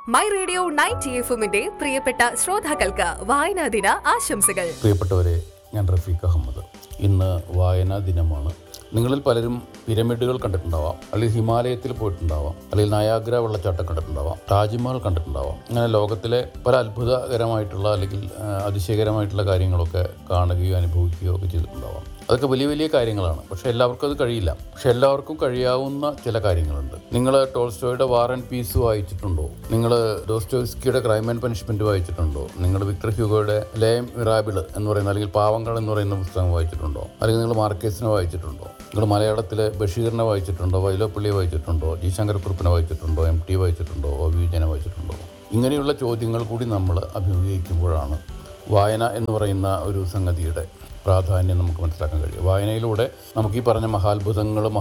my radio ninety എഫുമിന്റെ പ്രിയപ്പെട്ട ശ്രോതാക്കൾക്ക് വായനാ ദിന ആശംസകൾ പ്രിയപ്പെട്ടവരെ ഞാൻ റഫീഖ് അഹമ്മദ് ഇന്ന് വായനാ ദിനമാണ് നിങ്ങളിൽ പലരും പിരമിഡുകൾ കണ്ടിട്ടുണ്ടാവാം അല്ലെങ്കിൽ ഹിമാലയത്തിൽ പോയിട്ടുണ്ടാവാം അല്ലെങ്കിൽ നയാഗ്ര വെള്ളച്ചാട്ടം കണ്ടിട്ടുണ്ടാവാം താജ്മഹൽ കണ്ടിട്ടുണ്ടാവാം അങ്ങനെ ലോകത്തിലെ പല അത്ഭുതകരമായിട്ടുള്ള അല്ലെങ്കിൽ ആ, അതിശയകരമായിട്ടുള്ള കാര്യങ്ങളൊക്കെ കാണുകയോ അനുഭവിക്കുകയോ ഒക്കെ ചെയ്തിട്ടുണ്ടാവാം അതൊക്കെ വലിയ വലിയ കാര്യങ്ങളാണ് പക്ഷെ എല്ലാവർക്കും അത് കഴിയില്ല പക്ഷെ എല്ലാവർക്കും കഴിയാവുന്ന ചില കാര്യങ്ങളുണ്ട് നിങ്ങൾ ടോൾസ്റ്റോയുടെ വാർ ആൻഡ് പീസ് വായിച്ചിട്ടുണ്ടോ നിങ്ങൾ ഡോസ്റ്റോസ്കിയുടെ ക്രൈം ആൻഡ് പനിഷ്മെന്റ് വായിച്ചിട്ടുണ്ടോ നിങ്ങൾ വിക്ടർ ഹ്യൂഗോയുടെ ലേം മിറാബിള് എന്ന് പറയുന്ന അല്ലെങ്കിൽ പാവങ്ങൾ എന്ന് പറയുന്ന പുസ്തകം വായിച്ചിട്ടുണ്ടോ അല്ലെങ്കിൽ നിങ്ങൾ മാർക്കേസിനെ വായിച്ചിട്ടുണ്ടോ നിങ്ങൾ മലയാളത്തിലെ ബഷീറിനെ വായിച്ചിട്ടുണ്ടോ വൈലോപ്പള്ളിയെ വായിച്ചിട്ടുണ്ടോ ജി ശങ്കരക്കുറുപ്പിനെ വായിച്ചിട്ടുണ്ടോ എം ടി വായിച്ചിട്ടുണ്ടോ ഒ വി വിജയനെ വായിച്ചിട്ടുണ്ടോ ഇങ്ങനെയുള്ള ചോദ്യങ്ങൾ കൂടി നമ്മൾ അഭിമുഖീകരിക്കുമ്പോഴാണ് വായന എന്ന് പറയുന്ന ഒരു സംഗതിയുടെ പ്രാധാന്യം നമുക്ക് മനസ്സിലാക്കാൻ കഴിയും വായനയിലൂടെ നമുക്ക് ഈ പറഞ്ഞ മഹാത്ഭുതങ്ങൾ